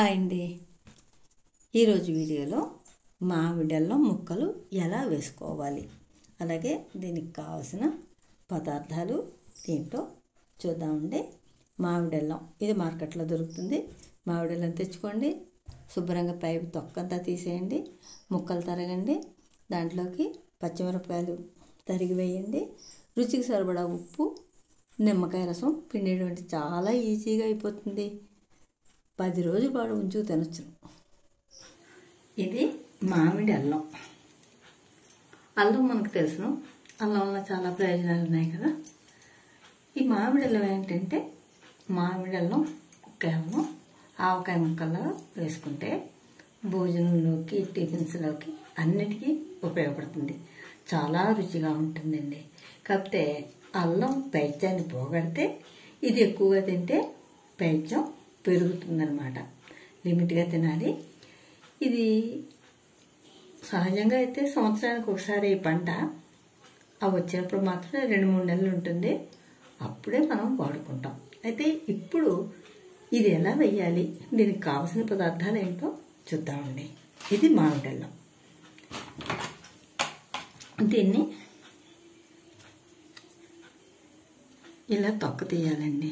hi అండి ఈరోజు వీడియోలో మామిడల్లో ముక్కలు ఎలా వేసుకోవాలి అలాగే దీనికి కావాల్సిన పదార్థాలు ఏంటో చూద్దామండి మామిడల్లం ఇది మార్కెట్లో దొరుకుతుంది మామిడల్లం తెచ్చుకోండి శుభ్రంగా పైపు తొక్కంతా తీసేయండి ముక్కలు తరగండి దాంట్లోకి పచ్చిమిరపకాయలు తరిగి వేయండి రుచికి సరిపడా ఉప్పు నిమ్మకాయ రసం పిండేయడం అంటే చాలా ఈజీగా అయిపోతుంది పది రోజుల పాటు ఉంచు తినొచ్చు ఇది మామిడి అల్లం అల్లం మనకు తెలుసును అల్లం వల్ల చాలా ప్రయోజనాలు ఉన్నాయి కదా ఈ మామిడి అల్లం ఏంటంటే మామిడి అల్లం కేవలం ఆవకాయ ముక్కల్లో వేసుకుంటే భోజనంలోకి టిఫిన్స్లోకి అన్నిటికీ ఉపయోగపడుతుంది చాలా రుచిగా ఉంటుందండి కాకపోతే అల్లం పైత్యాన్ని పోగొడితే ఇది ఎక్కువగా తింటే పైత్యం పెరుగుతుందన్నమాట లిమిట్గా తినాలి ఇది సహజంగా అయితే సంవత్సరానికి ఒకసారి ఈ పంట అవి వచ్చినప్పుడు మాత్రమే రెండు మూడు నెలలు ఉంటుంది అప్పుడే మనం వాడుకుంటాం అయితే ఇప్పుడు ఇది ఎలా వెయ్యాలి దీనికి కావాల్సిన పదార్థాలు ఏంటో చూద్దామండి ఇది మామిడల్లం దీన్ని ఇలా తొక్క తీయాలండి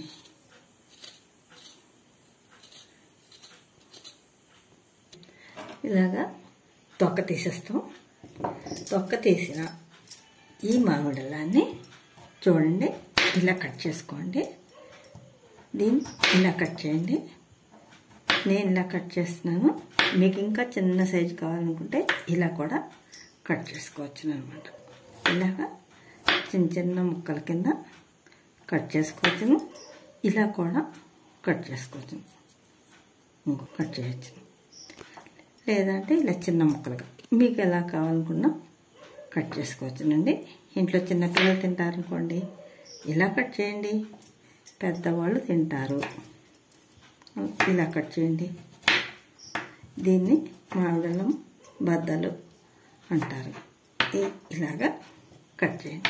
ఇలాగా తొక్క తీసేస్తాం తొక్క తీసిన ఈ మామిడలాన్ని చూడండి ఇలా కట్ చేసుకోండి దీన్ని ఇలా కట్ చేయండి నేను ఇలా కట్ చేస్తున్నాను మీకు ఇంకా చిన్న సైజు కావాలనుకుంటే ఇలా కూడా కట్ చేసుకోవచ్చు అనమాట ఇలాగా చిన్న చిన్న ముక్కల కింద కట్ చేసుకోవచ్చును ఇలా కూడా కట్ చేసుకోవచ్చు ఇంకో కట్ చేయొచ్చు లేదంటే ఇలా చిన్న ముక్కలుగా మీకు ఎలా కావాలనుకున్నా కట్ చేసుకోవచ్చునండి ఇంట్లో చిన్నపిల్లలు తింటారనుకోండి ఇలా కట్ చేయండి పెద్దవాళ్ళు తింటారు ఇలా కట్ చేయండి దీన్ని మామిడలం బద్దలు అంటారు ఇలాగా కట్ చేయండి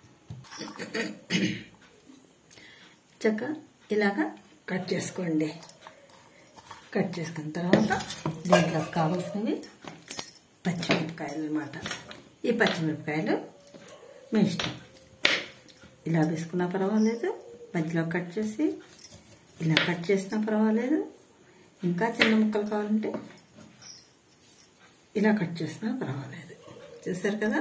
చక్క ఇలాగా కట్ చేసుకోండి కట్ చేసుకున్న తర్వాత దీంట్లో కావాల్సినవి పచ్చిమిరపకాయలు అనమాట ఈ పచ్చిమిరపకాయలు మీ ఇష్టం ఇలా వేసుకున్నా పర్వాలేదు మధ్యలో కట్ చేసి ఇలా కట్ చేసినా పర్వాలేదు ఇంకా చిన్న ముక్కలు కావాలంటే ఇలా కట్ చేసినా పర్వాలేదు చూసారు కదా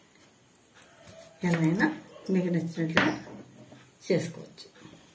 ఎలా మీకు నచ్చినట్లుగా చేసుకోవచ్చు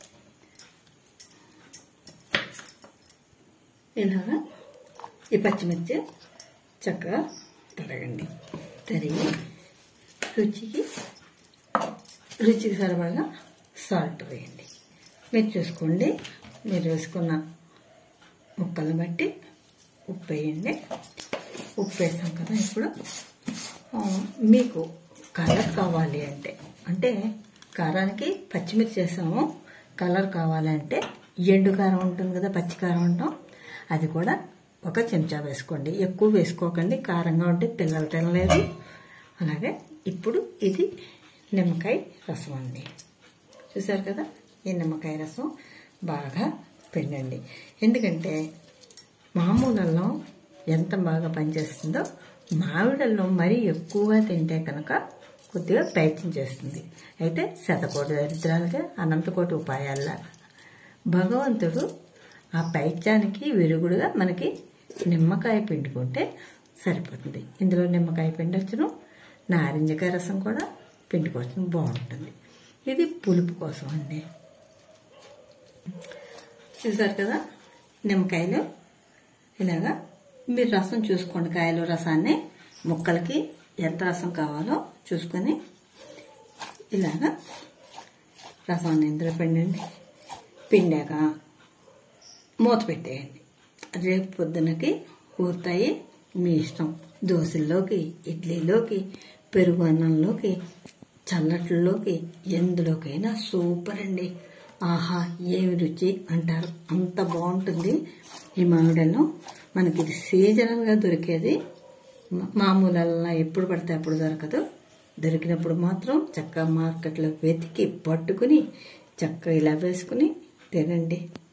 ఇలాగా ఈ పచ్చిమిర్చి చక్కగా తరగండి తరిగి రుచికి రుచికి సరిపడగా సాల్ట్ వేయండి మీరు చూసుకోండి మీరు వేసుకున్న ముక్కలను బట్టి ఉప్పు వేయండి ఉప్పు వేసాం కదా ఇప్పుడు మీకు కలర్ కావాలి అంటే అంటే కారానికి పచ్చిమిర్చి వేసాము కలర్ కావాలి అంటే ఎండు కారం ఉంటుంది కదా పచ్చి కారం అంటాం అది కూడా ఒక చెంచా వేసుకోండి ఎక్కువ వేసుకోకండి కారంగా ఉంటే పిల్లలు తినలేదు అలాగే ఇప్పుడు ఇది నిమ్మకాయ రసం అండి చూసారు కదా ఈ నిమ్మకాయ రసం బాగా పిండండి ఎందుకంటే మామూలలో ఎంత బాగా పనిచేస్తుందో మామిడల్లో మరీ ఎక్కువగా తింటే కనుక కొద్దిగా ప్రయత్నం చేస్తుంది అయితే శతకోటి దరిద్రాలుగా అనంతకోటి ఉపాయాల భగవంతుడు ఆ పైత్యానికి విరుగుడుగా మనకి నిమ్మకాయ పిండుకుంటే సరిపోతుంది ఇందులో నిమ్మకాయ పిండొచ్చును నారింజకాయ రసం కూడా పిండుకోవచ్చు బాగుంటుంది ఇది పులుపు కోసం అండి చూసారు కదా నిమ్మకాయలు ఇలాగా మీరు రసం చూసుకోండి కాయలు రసాన్ని ముక్కలకి ఎంత రసం కావాలో చూసుకొని ఇలాగా రసాన్ని ఇందులో పిండండి పిండాక మూత పెట్టేయండి రేపు పొద్దునకి ఊరుతాయి మీ ఇష్టం దోశల్లోకి ఇడ్లీలోకి పెరుగు అన్నంలోకి చల్లట్లలోకి ఎందులోకైనా సూపర్ అండి ఆహా ఏమి రుచి అంటారు అంత బాగుంటుంది ఈ మామిడల్లో మనకి ఇది సీజనల్గా దొరికేది మామూలల్లా ఎప్పుడు పడితే అప్పుడు దొరకదు దొరికినప్పుడు మాత్రం చక్కగా మార్కెట్లో వెతికి పట్టుకుని చక్కగా ఇలా వేసుకుని తినండి